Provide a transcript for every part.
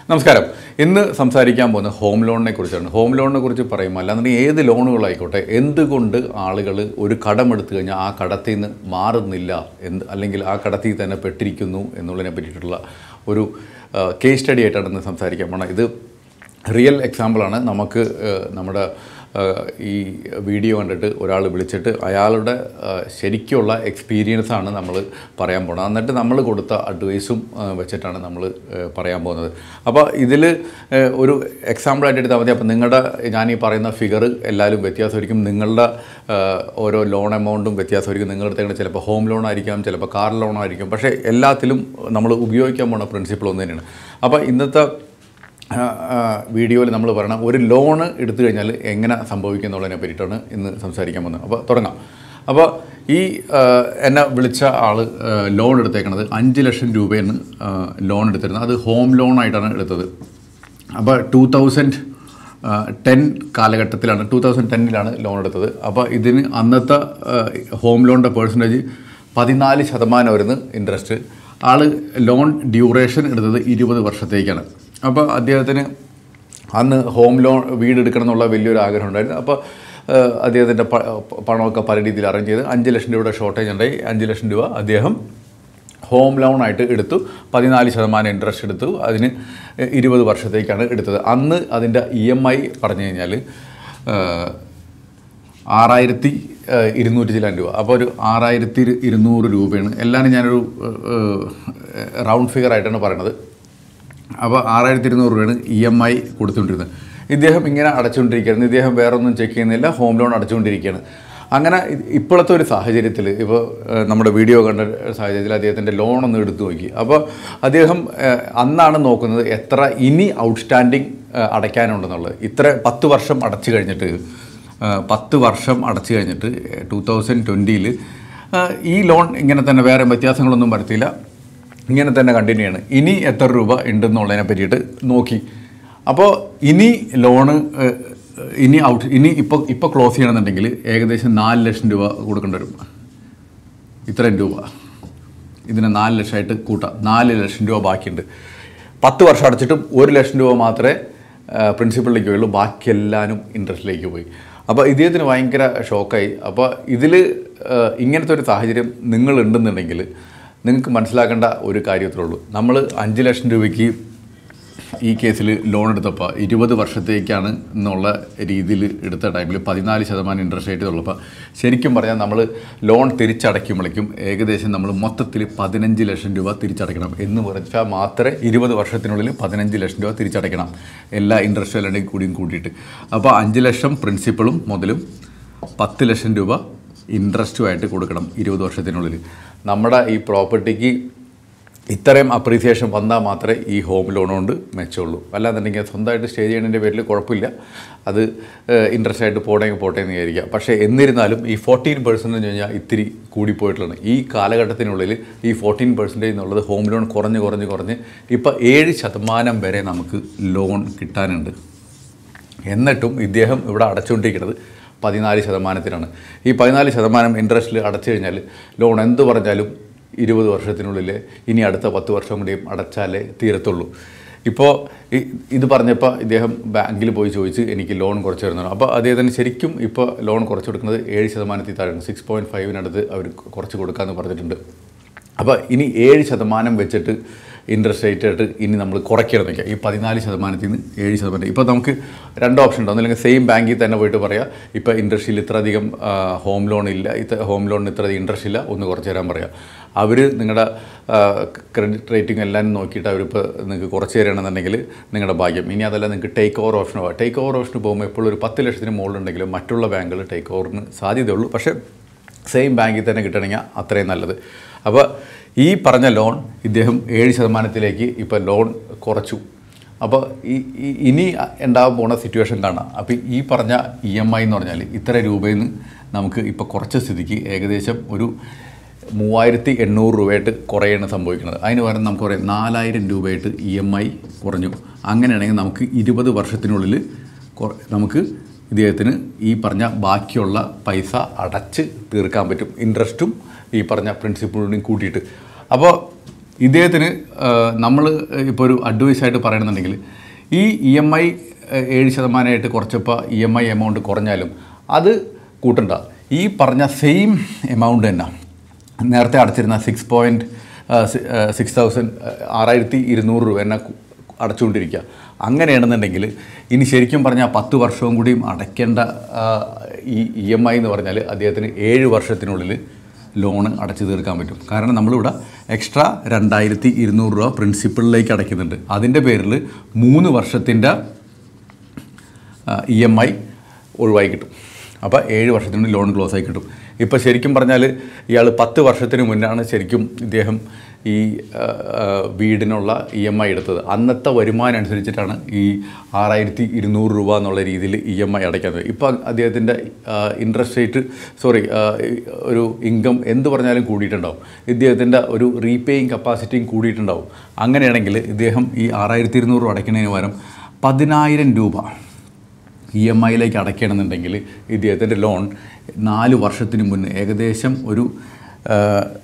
നമസ്കാരം ഇന്ന് സംസാരിക്കാൻ പോകുന്ന ഹോം ലോണിനെ കുറിച്ചാണ് ഹോം ലോണിനെ കുറിച്ച് പറയുമ്പോൾ അല്ലാന്നുണ്ടെങ്കിൽ ഏത് ലോണുകളായിക്കോട്ടെ എന്തുകൊണ്ട് ആളുകൾ ഒരു കടം എടുത്തു കഴിഞ്ഞാൽ ആ കടത്തിൽ നിന്ന് മാറുന്നില്ല എന്ത് അല്ലെങ്കിൽ ആ കടത്തിൽ തന്നെ പെട്ടിരിക്കുന്നു എന്നുള്ളതിനെ പറ്റിയിട്ടുള്ള ഒരു കേസ് സ്റ്റഡി ആയിട്ടാണ് ഇന്ന് സംസാരിക്കാൻ പോണത് ഇത് റിയൽ എക്സാമ്പിളാണ് നമുക്ക് ഏഹ്, നമ്മുടെ ഏഹ്, ഈ വീഡിയോ കണ്ടിട്ട് ഒരാൾ വിളിച്ചിട്ട് അയാളുടെ ഏഹ്, ശരിക്കുള്ള എക്സ്പീരിയൻസ് ആണ് നമ്മൾ പറയാൻ പോകുന്നത് എന്നിട്ട് നമ്മൾ കൊടുത്ത അഡ്വൈസും ഏഹ്, വെച്ചിട്ടാണ് നമ്മൾ ഏഹ്, പറയാൻ പോകുന്നത് അപ്പോൾ ഇതിൽ ഒരു എക്സാമ്പിളായിട്ട് എടുത്താൽ മതി അപ്പോൾ നിങ്ങളുടെ ഞാൻ ഈ പറയുന്ന ഫിഗർ എല്ലാവരും വ്യത്യാസമായിരിക്കും നിങ്ങളുടെ ഏഹ്, ഓരോ ലോൺ എമൗണ്ടും വ്യത്യാസമായിരിക്കും നിങ്ങളുടെ അടുത്തേക്ക് ചിലപ്പോൾ ഹോം ലോൺ ആയിരിക്കാം ചിലപ്പോൾ കാർ ലോൺ ആയിരിക്കും പക്ഷേ എല്ലാത്തിലും നമ്മൾ ഉപയോഗിക്കാൻ പോകുന്ന പ്രിൻസിപ്പിൾ ഒന്ന് തന്നെയാണ് അപ്പോൾ ഇന്നത്തെ വീഡിയോയിൽ നമ്മൾ പറയണം ഒരു ലോണ് എടുത്തു കഴിഞ്ഞാൽ എങ്ങനെ സംഭവിക്കും എന്നുള്ളതിനെ പറ്റിയിട്ടാണ് ഇന്ന് സംസാരിക്കാൻ പോകുന്നത് അപ്പോൾ തുടങ്ങാം അപ്പോൾ ഈ ആ, എന്നെ വിളിച്ച ആൾ ലോൺ എടുത്തേക്കണത് അഞ്ച് ലക്ഷം രൂപയാണ് ആ, ലോൺ എടുത്തിരുന്നത് അത് ഹോം ലോൺ ആയിട്ടാണ് എടുത്തത് അപ്പോൾ ടൂ തൗസൻഡ് ടെൻ കാലഘട്ടത്തിലാണ് ടൂ തൗസൻഡ് ടെന്നിലാണ് ലോൺ എടുത്തത് അപ്പോൾ ഇതിന് അന്നത്തെ ആ, ഹോം ലോണിൻ്റെ പേഴ്സൻറ്റേജ് പതിനാല് ശതമാനമായിരുന്നു ഇൻട്രസ്റ്റ് ആൾ ലോൺ ഡ്യൂറേഷൻ എടുത്തത് ഇരുപത് വർഷത്തേക്കാണ് അപ്പോൾ അദ്ദേഹത്തിന് അന്ന് ഹോം ലോൺ വീട് എടുക്കണം എന്നുള്ള വലിയൊരു ആഗ്രഹം ഉണ്ടായിരുന്നു അപ്പോൾ ഏഹ്, അദ്ദേഹത്തിൻ്റെ പ- പണമൊക്കെ പല രീതിയിൽ അറേഞ്ച് ചെയ്ത് അഞ്ച് ലക്ഷം രൂപയുടെ ഷോർട്ടേജ് ഉണ്ടായി അഞ്ച് ലക്ഷം രൂപ അദ്ദേഹം ഹോം ലോണായിട്ട് എടുത്തു പതിനാല് ശതമാനം ഇൻട്രസ്റ്റ് എടുത്തു അതിന് ഇരുപത് വർഷത്തേക്കാണ് എടുത്തത് അന്ന് അതിൻ്റെ ഇ എം ഐ പറഞ്ഞു കഴിഞ്ഞാൽ ഏഹ്, ആറായിരത്തി ഏഹ്, ഇരുന്നൂറ്റി ചില്ലാൻ രൂപ അപ്പോൾ ഒരു ആറായിരത്തി ഇരു- ഇരുന്നൂറ് രൂപയാണ് എല്ലാവരും ഞാനൊരു റൗണ്ട് ഫിഗർ ആയിട്ടാണ് പറയണത് അപ്പോൾ ആറായിരത്തി ഇരുന്നൂറ് രൂപയാണ് ഇ എം ഐ കൊടുത്തുകൊണ്ടിരുന്നത് ഇദ്ദേഹം ഇങ്ങനെ അടച്ചുകൊണ്ടിരിക്കുകയായിരുന്നു ഇദ്ദേഹം വേറെ ഒന്നും ചെക്ക് ചെയ്യുന്നില്ല ഹോം ലോൺ അടച്ചുകൊണ്ടിരിക്കുകയാണ് അങ്ങനെ ഇ- ഇപ്പോഴത്തെ ഒരു സാഹചര്യത്തിൽ ഇപ്പോൾ ഏഹ്, നമ്മുടെ വീഡിയോ കണ്ട സാഹചര്യത്തിൽ അദ്ദേഹത്തിൻ്റെ ലോൺ ഒന്ന് എടുത്തു നോക്കി അപ്പോൾ അദ്ദേഹം ഏഹ്, അന്നാണ് നോക്കുന്നത് എത്ര ഇനി ഔട്ട്സ്റ്റാൻഡിങ് അടയ്ക്കാനുണ്ടെന്നുള്ളത് ഇത്ര പത്ത് വർഷം അടച്ചു കഴിഞ്ഞിട്ട് ഏഹ്, പത്ത് വർഷം അടച്ചു കഴിഞ്ഞിട്ട് ടൂ തൗസൻഡ് ട്വൻറ്റിയിൽ ഈ ലോൺ ഇങ്ങനെ തന്നെ വേറെ വ്യത്യാസങ്ങളൊന്നും വരുത്തിയില്ല ഇങ്ങനെ തന്നെ കണ്ടിന്യൂ ചെയ്യണം ഇനി എത്ര രൂപ ഉണ്ടെന്നുള്ളതിനെ പറ്റിയിട്ട് നോക്കി അപ്പോൾ ഇനി ലോണ് ഏഹ്, ഇനി ഔട്ട് ഇനി ഇപ്പോൾ ഇപ്പോൾ ക്ലോസ് ചെയ്യണമെന്നുണ്ടെങ്കിൽ ഏകദേശം നാല് ലക്ഷം രൂപ കൊടുക്കേണ്ടി വരും ഇത്രയും രൂപ ഇതിനെ നാല് ലക്ഷമായിട്ട് കൂട്ടാം നാല് ലക്ഷം രൂപ ബാക്കിയുണ്ട് പത്ത് വർഷം അടച്ചിട്ടും ഒരു ലക്ഷം രൂപ മാത്രമേ പ്രിൻസിപ്പളിലേക്ക് പോയുള്ളൂ ബാക്കി എല്ലാവരും ഇൻട്രസ്റ്റിലേക്ക് പോയി അപ്പോൾ ഇദ്ദേഹത്തിന് ഭയങ്കര ഷോക്കായി അപ്പോൾ ഇതിൽ ഇങ്ങനത്തെ ഒരു സാഹചര്യം നിങ്ങൾ ഉണ്ടെന്നുണ്ടെങ്കിൽ നിങ്ങൾക്ക് മനസ്സിലാക്കേണ്ട ഒരു കാര്യത്തിലേ ഉള്ളൂ നമ്മൾ അഞ്ച് ലക്ഷം രൂപയ്ക്ക് ഈ കേസിൽ ലോൺ എടുത്തപ്പോൾ ഇരുപത് വർഷത്തേക്കാണ് എന്നുള്ള രീതിയിൽ എടുത്ത ടൈമിൽ പതിനാല് ശതമാനം ഇൻട്രസ്റ്റ് റേറ്റ് ഉള്ളപ്പോൾ ശരിക്കും പറഞ്ഞാൽ നമ്മൾ ലോൺ തിരിച്ചടയ്ക്കുമ്പോഴേക്കും ഏകദേശം നമ്മൾ മൊത്തത്തിൽ പതിനഞ്ച് ലക്ഷം രൂപ തിരിച്ചടയ്ക്കണം എന്ന് പറഞ്ഞാൽ മാത്രമേ ഇരുപത് വർഷത്തിനുള്ളിൽ പതിനഞ്ച് ലക്ഷം രൂപ തിരിച്ചടയ്ക്കണം എല്ലാ ഇൻട്രസ്റ്റ് എല്ലാം കൂടിയും കൂട്ടിയിട്ട് അപ്പോൾ അഞ്ച് ലക്ഷം പ്രിൻസിപ്പളും മുതലും പത്ത് ലക്ഷം രൂപ ഇൻട്രസ്റ്റുമായിട്ട് കൊടുക്കണം ഇരുപത് വർഷത്തിനുള്ളിൽ നമ്മുടെ ഈ പ്രോപ്പർട്ടിക്ക് ഇത്രയും അപ്രീസിയേഷൻ വന്നാൽ മാത്രമേ ഈ ഹോം ലോൺ കൊണ്ട് മെച്ചമുള്ളൂ അല്ലാന്നുണ്ടെങ്കിൽ സ്വന്തമായിട്ട് സ്റ്റേ ചെയ്യുന്നതിൻ്റെ പേരിൽ കുഴപ്പമില്ല അത് ഇൻട്രസ്റ്റ് ആയിട്ട് പോട്ടെങ്കിൽ പോട്ടെ എന്ന് വിചാരിക്കുക പക്ഷേ എന്നിരുന്നാലും ഈ ഫോർട്ടീൻ പെർസെൻറ്റ് എന്ന് കഴിഞ്ഞാൽ ഇത്തിരി കൂടിപ്പോയിട്ടുള്ളതാണ് ഈ കാലഘട്ടത്തിനുള്ളിൽ ഈ ഫോർട്ടീൻ പെർസെൻറ്റേജ് എന്നുള്ളത് ഹോം ലോൺ കുറഞ്ഞ് കുറഞ്ഞ് കുറഞ്ഞ് ഇപ്പോൾ ഏഴ് ശതമാനം വരെ നമുക്ക് ലോൺ കിട്ടാനുണ്ട് എന്നിട്ടും ഇദ്ദേഹം ഇവിടെ അടച്ചുകൊണ്ടിരിക്കുന്നത് പതിനാല് ശതമാനത്തിനാണ് ഈ പതിനാല് ശതമാനം ഇൻട്രസ്റ്റിൽ അടച്ചു കഴിഞ്ഞാൽ ലോൺ എന്ത് പറഞ്ഞാലും ഇരുപത് വർഷത്തിനുള്ളിൽ ഇനി അടുത്ത പത്ത് വർഷം കൂടിയും അടച്ചാലേ തീരത്തുള്ളൂ ഇപ്പോൾ ഈ- ഇത് പറഞ്ഞപ്പോൾ ഇദ്ദേഹം ബാങ്കിൽ പോയി ചോദിച്ച് എനിക്ക് ലോൺ കുറച്ച് തരുന്നതാണ് അപ്പോൾ അദ്ദേഹത്തിന് ശരിക്കും ഇപ്പോൾ ലോൺ കുറച്ച് കൊടുക്കുന്നത് ഏഴ് ശതമാനത്തിൽ താഴെയാണ് സിക്സ് പോയിൻറ്റ് ഫൈവിനടുത്ത് അവർ കുറച്ച് കൊടുക്കാമെന്ന് പറഞ്ഞിട്ടുണ്ട് അപ്പോൾ ഇനി ഏഴ് ശതമാനം വെച്ചിട്ട് ഇൻട്രസ്റ്റ് റേറ്റ് ആയിട്ട് ഇനി നമ്മൾ കുറയ്ക്കണം നിൽക്കുക ഈ പതിനാല് ശതമാനത്തിൽ നിന്ന് ഏഴ് ശതമാനം ഇപ്പോൾ നമുക്ക് രണ്ട് ഓപ്ഷൻ ഉണ്ട് ഒന്നില്ലെങ്കിൽ സെയിം ബാങ്കിൽ തന്നെ പോയിട്ട് പറയാം ഇപ്പോൾ ഇൻട്രസ്റ്റിൽ ഇത്രയധികം ഹോം ലോൺ ഇല്ല ഇത്ര ഹോം ലോണിന് ഇത്രയധികം ഇൻട്രസ്റ്റ് ഇല്ല ഒന്ന് കുറച്ച് തരാൻ പറയാം അവർ നിങ്ങളുടെ ക്രെഡിറ്റ് റേറ്റിംഗ് എല്ലാം നോക്കിയിട്ട് അവരിപ്പോൾ നിങ്ങൾക്ക് കുറച്ച് തരണമെന്നുണ്ടെങ്കിൽ നിങ്ങളുടെ ഭാഗ്യം ഇനി അതല്ല നിങ്ങൾക്ക് ടേക്ക് ഓവർ ഓപ്ഷൻ പോകാം ടേക്ക് ഓവർ ഓപ്ഷന് പോകുമ്പോൾ എപ്പോഴും ഒരു പത്ത് ലക്ഷത്തിന് മുകളിലുണ്ടെങ്കിലും മറ്റുള്ള ബാങ്കുകൾ ടേക്ക് ഓവറിന് സാധ്യതയുള്ളൂ പക്ഷേ സെയിം ബാങ്കിൽ തന്നെ കിട്ടണമെങ്കിൽ അത്രയും നല്ലത് അപ്പോൾ ഈ പറഞ്ഞ ലോൺ ഇദ്ദേഹം ഏഴ് ശതമാനത്തിലേക്ക് ഇപ്പോൾ ലോൺ കുറച്ചു അപ്പോൾ ഈ ഈ- ഇനി ഉണ്ടാകാൻ പോണ സിറ്റുവേഷൻ കാണാം അപ്പോൾ ഈ പറഞ്ഞ ഇ എം ഐ എന്ന് പറഞ്ഞാൽ ഇത്ര രൂപയിൽ നിന്ന് നമുക്ക് ഇപ്പോൾ കുറച്ച സ്ഥിതിക്ക് ഏകദേശം ഒരു മൂവായിരത്തി എണ്ണൂറ് രൂപയായിട്ട് കുറയാണ് സംഭവിക്കുന്നത് അതിന് പകരം നമുക്ക് പറയാം നാലായിരം രൂപയായിട്ട് ഇ എം ഐ കുറഞ്ഞു അങ്ങനെയാണെങ്കിൽ നമുക്ക് ഇരുപത് വർഷത്തിനുള്ളിൽ കൊ- നമുക്ക് ഇദ്ദേഹത്തിന് ഈ പറഞ്ഞ ബാക്കിയുള്ള പൈസ അടച്ച് തീർക്കാൻ പറ്റും ഇൻട്രസ്റ്റും ഈ പറഞ്ഞ പ്രിൻസിപ്പിളിനും കൂട്ടിയിട്ട് അപ്പോൾ ഇദ്ദേഹത്തിന് നമ്മൾ ഇപ്പോൾ ഒരു അഡ്വൈസ് ആയിട്ട് പറയണമെന്നുണ്ടെങ്കിൽ ഈ ഇ എം ഐ ഏഴ് ശതമാനമായിട്ട് കുറച്ചപ്പോൾ ഇ എം ഐ എമൗണ്ട് കുറഞ്ഞാലും അത് കൂട്ടണ്ട ഈ പറഞ്ഞ സെയിം എമൗണ്ട് തന്നെ നേരത്തെ അടച്ചിരുന്ന സിക്സ് പോയിൻറ്റ് സിക്സ് തൗസൻഡ് ആറായിരത്തി ഇരുന്നൂറ് രൂപ തന്നെ കു- അടച്ചുകൊണ്ടിരിക്കുക അങ്ങനെയാണെന്നുണ്ടെങ്കിൽ ഇനി ശരിക്കും പറഞ്ഞാൽ പത്ത് വർഷവും കൂടിയും അടയ്ക്കേണ്ട ആ, ഈ ഇ എം ഐ എന്ന് പറഞ്ഞാൽ അദ്ദേഹത്തിന് ഏഴ് വർഷത്തിനുള്ളിൽ ലോണ് അടച്ചു തീർക്കാൻ പറ്റും കാരണം നമ്മളിവിടെ എക്സ്ട്രാ രണ്ടായിരത്തി ഇരുന്നൂറ് രൂപ പ്രിൻസിപ്പളിലേക്ക് അടയ്ക്കുന്നുണ്ട് അതിൻ്റെ പേരിൽ മൂന്ന് വർഷത്തിൻ്റെ ഇ എം ഐ ഒഴിവായി കിട്ടും അപ്പോൾ ഏഴ് വർഷത്തിന് ലോൺ ക്ലോസ് ആയി കിട്ടും ഇപ്പോൾ ശരിക്കും പറഞ്ഞാൽ ഇയാൾ പത്ത് വർഷത്തിന് മുന്നാണ് ശരിക്കും ഇദ്ദേഹം ഈ ആ, ആ, വീടിനുള്ള ഇ എം ഐ എടുത്തത് അന്നത്തെ വരുമാനം അനുസരിച്ചിട്ടാണ് ഈ ആറായിരത്തി ഇരുന്നൂറ് രൂപ എന്നുള്ള രീതിയിൽ ഇ എം ഐ അടയ്ക്കുന്നത് ഇപ്പോൾ അദ്ദേഹത്തിൻ്റെ ഇൻട്രസ്റ്റ് റേറ്റ് സോറി ഒരു ഇൻകം എന്ത് പറഞ്ഞാലും കൂടിയിട്ടുണ്ടാവും ഇദ്ദേഹത്തിൻ്റെ ഒരു റീപേയിങ് കപ്പാസിറ്റിയും കൂടിയിട്ടുണ്ടാവും അങ്ങനെയാണെങ്കിൽ ഇദ്ദേഹം ഈ ആറായിരത്തി ഇരുന്നൂറ് രൂപ അടയ്ക്കുന്നതിന് പകരം പതിനായിരം രൂപ ഇ എം ഐയിലേക്ക് അടയ്ക്കണമെന്നുണ്ടെങ്കിൽ ഇദ്ദേഹത്തിൻ്റെ ലോൺ നാല് വർഷത്തിന് മുന്നേ ഏകദേശം ഒരു ആ,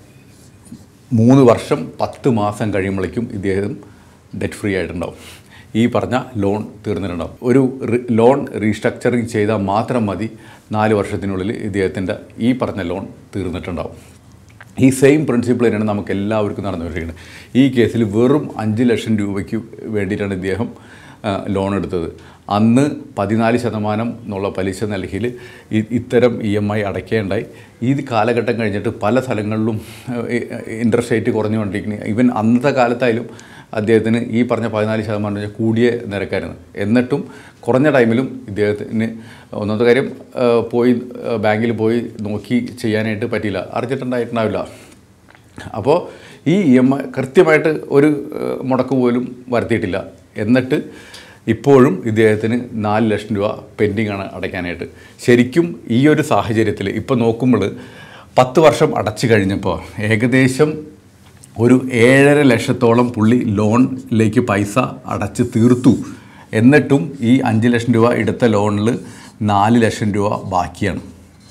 മൂന്ന് വർഷം പത്ത് മാസം കഴിയുമ്പോഴേക്കും ഇദ്ദേഹം ഡെറ്റ് ഫ്രീ ആയിട്ടുണ്ടാവും ഈ പറഞ്ഞ ലോൺ തീർന്നിട്ടുണ്ടാവും ഒരു റി- ലോൺ റീസ്ട്രക്ചറിങ് ചെയ്താൽ മാത്രം മതി നാല് വർഷത്തിനുള്ളിൽ ഇദ്ദേഹത്തിൻ്റെ ഈ പറഞ്ഞ ലോൺ തീർന്നിട്ടുണ്ടാവും ഈ സെയിം പ്രിൻസിപ്പിൾ തന്നെയാണ് നമുക്ക് എല്ലാവർക്കും നടന്നുകൊണ്ടിരിക്കുന്നത് ഈ കേസിൽ വെറും അഞ്ച് ലക്ഷം രൂപയ്ക്ക് വേണ്ടിയിട്ടാണ് ഇദ്ദേഹം ആ, ലോൺ എടുത്തത് അന്ന് പതിനാല് ശതമാനം എന്നുള്ള പലിശ നൽകിയിൽ ഇത്തരം ഇ എം ഐ അടയ്ക്കേണ്ടായി ഈ കാലഘട്ടം കഴിഞ്ഞിട്ട് പല സ്ഥലങ്ങളിലും ഇൻട്രസ്റ്റ് റേറ്റ് കുറഞ്ഞുകൊണ്ടിരിക്കുന്നത് ഈവൻ അന്നത്തെ കാലത്തായാലും അദ്ദേഹത്തിന് ഈ പറഞ്ഞ പതിനാല് ശതമാനം എന്ന് വെച്ചാൽ കൂടിയ നിരക്കായിരുന്നു എന്നിട്ടും കുറഞ്ഞ ടൈമിലും ഇദ്ദേഹത്തിന് ഒന്നാമത്തെ കാര്യം ആ, പോയി ആ, ബാങ്കിൽ പോയി നോക്കി ചെയ്യാനായിട്ട് പറ്റിയില്ല അറിഞ്ഞിട്ടുണ്ടായിട്ടുണ്ടാവില്ല അപ്പോൾ ഈ ഇ എം ഐ കൃത്യമായിട്ട് ഒരു ഏഹ്, മുടക്ക് പോലും വരുത്തിയിട്ടില്ല എന്നിട്ട് ഇപ്പോഴും ഇദ്ദേഹത്തിന് നാല് ലക്ഷം രൂപ പെൻഡിങ് ആണ് അടയ്ക്കാനായിട്ട് ശരിക്കും ഈ ഒരു സാഹചര്യത്തിൽ ഇപ്പോൾ നോക്കുമ്പോൾ പത്ത് വർഷം അടച്ചു കഴിഞ്ഞപ്പോൾ ഏകദേശം ഒരു ഏഴര ലക്ഷത്തോളം പുള്ളി ലോണിലേക്ക് പൈസ അടച്ച് തീർത്തു എന്നിട്ടും ഈ അഞ്ച് ലക്ഷം രൂപ എടുത്ത ലോണിൽ നാല് ലക്ഷം രൂപ ബാക്കിയാണ്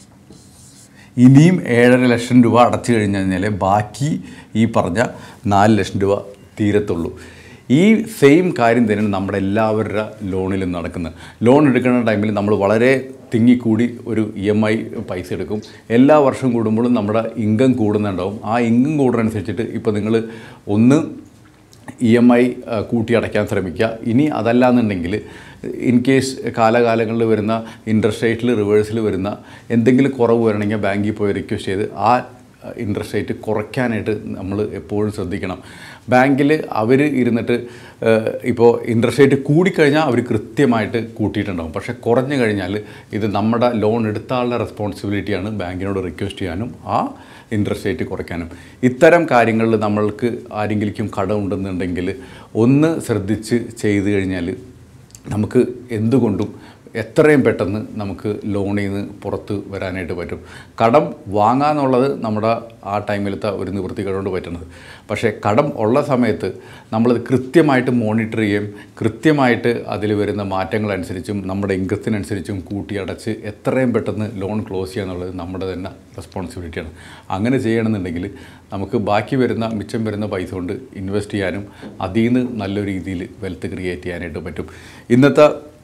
ഇനിയും ഏഴര ലക്ഷം രൂപ അടച്ചു കഴിഞ്ഞു കഴിഞ്ഞാൽ ബാക്കി ഈ പറഞ്ഞ നാല് ലക്ഷം രൂപ തീരത്തുള്ളൂ ഈ സെയിം കാര്യം തന്നെയാണ് നമ്മുടെ എല്ലാവരുടെ ലോണിലും നടക്കുന്നത് ലോൺ എടുക്കുന്ന ടൈമിൽ നമ്മൾ വളരെ തിങ്ങിക്കൂടി ഒരു ഇ എം ഐ പൈസ എടുക്കും എല്ലാ വർഷം കൂടുമ്പോഴും നമ്മുടെ ഇൻകം കൂടുന്നുണ്ടാവും ആ ഇൻകം കൂടുന്നതനുസരിച്ചിട്ട് ഇപ്പോൾ നിങ്ങൾ ഒന്ന് ഇ എം ഐ കൂട്ടി അടയ്ക്കാൻ ശ്രമിക്കുക ഇനി അതല്ല എന്നുണ്ടെങ്കിൽ ഇൻ കേസ് കാലകാലങ്ങളിൽ വരുന്ന ഇൻട്രസ്റ്റ് റേറ്റിൽ റിവേഴ്സിൽ വരുന്ന എന്തെങ്കിലും കുറവ് വരണമെങ്കിൽ ബാങ്കിൽ പോയി റിക്വസ്റ്റ് ചെയ്ത് ആ ഇൻട്രസ്റ്റ് റേറ്റ് കുറയ്ക്കാനായിട്ട് നമ്മൾ എപ്പോഴും ശ്രദ്ധിക്കണം ബാങ്കിൽ അവർ ഇരുന്നിട്ട് ഏഹ്, ഇപ്പോൾ ഇൻട്രസ്റ്റ് റേറ്റ് കൂടിക്കഴിഞ്ഞാൽ അവർ കൃത്യമായിട്ട് കൂട്ടിയിട്ടുണ്ടാവും പക്ഷേ കുറഞ്ഞു കഴിഞ്ഞാൽ ഇത് നമ്മുടെ ലോൺ എടുത്ത ആളുടെ റെസ്പോൺസിബിലിറ്റിയാണ് ബാങ്കിനോട് റിക്വസ്റ്റ് ചെയ്യാനും ആ ഇൻട്രസ്റ്റ് റേറ്റ് കുറയ്ക്കാനും ഇത്തരം കാര്യങ്ങളിൽ നമ്മൾക്ക് ആരെങ്കിലും കടമുണ്ടെന്നുണ്ടെങ്കിൽ ഒന്ന് ശ്രദ്ധിച്ച് ചെയ്തു കഴിഞ്ഞാൽ നമുക്ക് എന്തുകൊണ്ടും എത്രയും പെട്ടെന്ന് നമുക്ക് ലോണിൽ നിന്ന് പുറത്ത് വരാനായിട്ട് പറ്റും കടം വാങ്ങാന്നുള്ളത് നമ്മുടെ ആ ടൈമിലത്തെ ഒരു നിവൃത്തികളോട് പറ്റുന്നത് പക്ഷേ കടം ഉള്ള സമയത്ത് നമ്മളത് കൃത്യമായിട്ട് മോണിറ്റർ ചെയ്യുകയും കൃത്യമായിട്ട് അതിൽ വരുന്ന മാറ്റങ്ങളനുസരിച്ചും നമ്മുടെ ഇൻകത്തിനനുസരിച്ചും കൂട്ടി അടച്ച് എത്രയും പെട്ടെന്ന് ലോൺ ക്ലോസ് ചെയ്യുക എന്നുള്ളത് നമ്മുടെ തന്നെ റെസ്പോൺസിബിലിറ്റിയാണ് അങ്ങനെ ചെയ്യണമെന്നുണ്ടെങ്കിൽ നമുക്ക് ബാക്കി വരുന്ന മിച്ചം വരുന്ന പൈസ കൊണ്ട് ഇൻവെസ്റ്റ് ചെയ്യാനും അതിൽ നിന്ന് നല്ലൊരു രീതിയിൽ വെൽത്ത് ക്രിയേറ്റ് ചെയ്യാനായിട്ട് പറ്റും ഇന്നത്തെ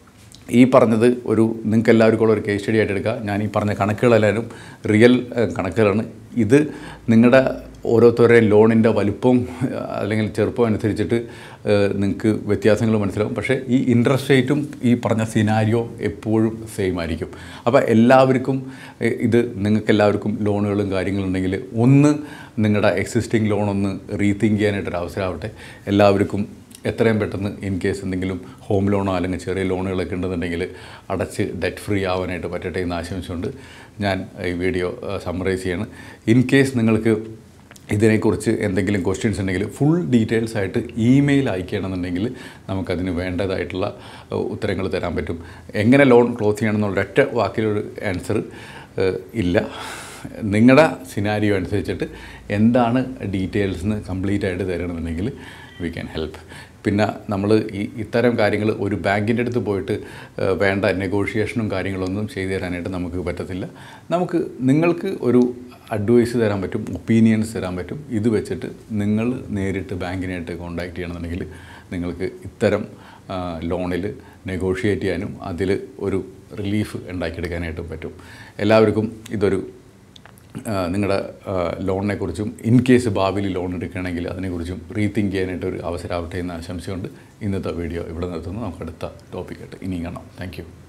ഈ പറഞ്ഞത് ഒരു നിങ്ങൾക്ക് എല്ലാവർക്കും ഉള്ള ഒരു കേസ് സ്റ്റഡി ആയിട്ട് എടുക്കുക ഞാൻ ഈ പറഞ്ഞ കണക്കുകളെല്ലാവരും റിയൽ ഏഹ്, കണക്കുകളാണ് ഇത് നിങ്ങളുടെ ഓരോരുത്തരുടെയും ലോണിൻ്റെ വലുപ്പം ഏഹ്, അല്ലെങ്കിൽ ചെറുപ്പം അനുസരിച്ചിട്ട് ഏഹ്, നിങ്ങൾക്ക് വ്യത്യാസങ്ങൾ മനസ്സിലാവും പക്ഷേ ഈ ഇൻട്രസ്റ്റ് റേറ്റും ഈ പറഞ്ഞ സിനാരിയോ എപ്പോഴും സെയിം ആയിരിക്കും അപ്പോൾ എല്ലാവർക്കും ഏഹ്, ഇത് നിങ്ങൾക്ക് എല്ലാവർക്കും ലോണുകളും കാര്യങ്ങളും ഉണ്ടെങ്കിൽ ഒന്ന് നിങ്ങളുടെ എക്സിസ്റ്റിംഗ് ലോൺ ഒന്ന് റീതിങ്ക് ചെയ്യാനായിട്ടൊരു അവസരമാവട്ടെ എല്ലാവർക്കും എത്രയും പെട്ടെന്ന് ഇൻ കേസ് എന്തെങ്കിലും ഹോം ലോണോ അല്ലെങ്കിൽ ചെറിയ ലോണുകളൊക്കെ ഉണ്ടെന്നുണ്ടെങ്കിൽ അടച്ച് ഡെറ്റ് ഫ്രീ ആവാനായിട്ട് പറ്റട്ടെ എന്ന് ആശംസിച്ചുകൊണ്ട് ഞാൻ ഈ വീഡിയോ സമ്മറൈസ് ചെയ്യാണ് ഇൻ കേസ് നിങ്ങൾക്ക് ഇതിനെക്കുറിച്ച് എന്തെങ്കിലും ക്വസ്റ്റ്യൻസ് ഉണ്ടെങ്കിൽ ഫുൾ ഡീറ്റെയിൽസ് ആയിട്ട് ഇമെയിൽ അയക്കുകയാണെന്നുണ്ടെങ്കിൽ നമുക്കതിന് വേണ്ടതായിട്ടുള്ള ഉത്തരങ്ങൾ തരാൻ പറ്റും എങ്ങനെ ലോൺ ക്ലോസ് ചെയ്യണം എന്നുള്ള ഒറ്റ വാക്കിലൊരു ആൻസർ ഇല്ല നിങ്ങളുടെ സിനാരിയോ അനുസരിച്ചിട്ട് എന്താണ് ഡീറ്റെയിൽസ് എന്ന് കംപ്ലീറ്റ് ആയിട്ട് തരണമെന്നുണ്ടെങ്കിൽ വി ക്യാൻ ഹെൽപ്പ് പിന്നെ നമ്മൾ ഈ ഇത്തരം കാര്യങ്ങൾ ഒരു ബാങ്കിൻ്റെ അടുത്ത് പോയിട്ട് ഏഹ്, വേണ്ട നെഗോഷിയേഷനും കാര്യങ്ങളൊന്നും ചെയ്തു തരാനായിട്ട് നമുക്ക് പറ്റത്തില്ല നമുക്ക് നിങ്ങൾക്ക് ഒരു അഡ്വൈസ് തരാൻ പറ്റും ഒപ്പീനിയൻസ് തരാൻ പറ്റും ഇത് വെച്ചിട്ട് നിങ്ങൾ നേരിട്ട് ബാങ്കിനായിട്ട് കോൺടാക്ട് ചെയ്യണമെന്നുണ്ടെങ്കിൽ നിങ്ങൾക്ക് ഇത്തരം ലോണിൽ നെഗോഷിയേറ്റ് ചെയ്യാനും അതിൽ ഒരു റിലീഫ് ഉണ്ടാക്കിയെടുക്കാനായിട്ടും പറ്റും എല്ലാവർക്കും ഇതൊരു നിങ്ങളുടെ ലോണിനെ കുറിച്ചും ഇൻ കേസ് ഭാവിയിൽ ലോൺ എടുക്കുകയാണെങ്കിൽ അതിനെക്കുറിച്ചും റീതിങ്ക് ചെയ്യാനായിട്ട് ഒരു അവസരമാവട്ടെ എന്ന് ആശംസിച്ചുകൊണ്ട് ഇന്നത്തെ വീഡിയോ ഇവിടെ നിർത്തുന്നു നമുക്ക് അടുത്ത ടോപ്പിക്കായിട്ട് ഇനിയും കാണാം താങ്ക്